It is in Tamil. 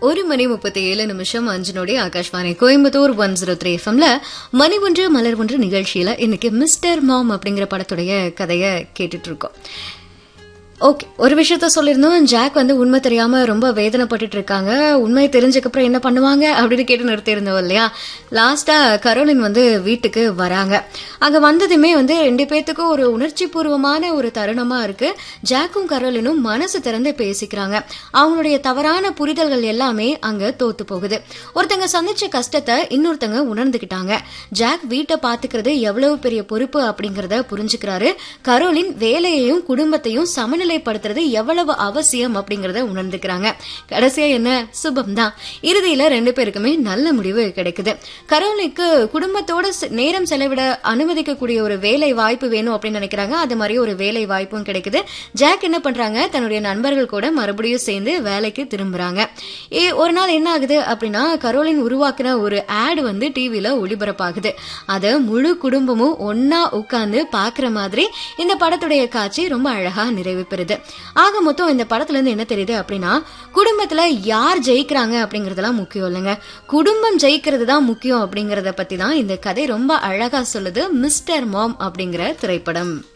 ஒரு மணி முப்பத்தி ஏழு நிமிஷம் அஞ்சு நொடி Akashvani Coimbatore one zero three எஃப்எம்ல மணி ஒன்று மலர் ஒன்று நிகழ்ச்சியில இன்னைக்கு மிஸ்டர் மாம் அப்படிங்கிற படத்துடைய கதையை கேட்டுட்டு இருக்கோம் ஓகே ஒரு விஷயத்த சொல்லியிருந்தோம் ஜாக் வந்து உண்மை தெரியாம ரொம்ப வேதனைப்பட்டுட்டு இருக்காங்க உண்மை தெரிஞ்சக்கப்புறம் என்ன பண்ணுவாங்க அப்படின்னு கேட்டு நிறுத்தியிருந்தோம் இல்லையா லாஸ்டா கரோலின் வந்து வீட்டுக்கு வராங்க அங்க வந்ததுமே வந்து ரெண்டு பேத்துக்கும் ஒரு உணர்ச்சி பூர்வமான ஒரு தருணமா இருக்கு ஜாக்கும் கரோலினும் மனசு திறந்து பேசிக்கிறாங்க அவங்களுடைய தவறான புரிதல்கள் எல்லாமே அங்க தோத்து போகுது ஒருத்தங்க சந்திச்ச கஷ்டத்தை இன்னொருத்தங்க உணர்ந்துகிட்டாங்க ஜாக் வீட்டை பாத்துக்கிறது எவ்வளவு பெரிய பொறுப்பு அப்படிங்கறத புரிஞ்சுக்கிறாரு கரோலின் வேலையையும் குடும்பத்தையும் சமநிலைப்படுத்துறது எவ்வளவு அவசியம் அப்படிங்கறத உணர்ந்துக்கிறாங்க கடைசியா என்ன சுபம் தான் இறுதியில ரெண்டு பேருக்குமே நல்ல முடிவு கிடைக்குது கரோலிக்கு குடும்பத்தோட செ- நேரம் செலவிட அனுமதிக்கக்கூடிய ஒரு வேலை வாய்ப்பு வேணும் அப்படின்னு நினைக்கிறாங்க அது மாதிரி ஒரு வேலை வாய்ப்பும் கிடைக்குது ஜாக் என்ன பண்றாங்க தன்னுடைய நண்பர்கள் கூட மறுபடியும் சேர்ந்து வேலைக்கு திரும்புறாங்க ஏ ஒரு நாள் என்ன ஆகுது அப்படின்னா கரோலின் உருவாக்குன ஒரு ஆட் வந்து டிவில ஒளிபரப்பாகுது அத முழு குடும்பமும் ஒன்னா உட்கார்ந்து பாக்குற மாதிரி இந்த படத்துடைய காட்சி ரொம்ப அழகா நிறைவு பெறுது ஆக மொத்தம் இந்த படத்துல இருந்து என்ன தெரியுது அப்படின்னா குடும்பத்துல யார் ஜெயிக்கிறாங்க அப்படிங்கறதெல்லாம் முக்கியம் இல்லைங்க குடும்பம் ஜெயிக்கிறது தான் முக்கியம் அப்படிங்கறத பத்தி தான் இந்த கதை ரொம்ப அழகா சொல்லுது மிஸ்டர் மாம் அப்படிங்கிற திரைப்படம்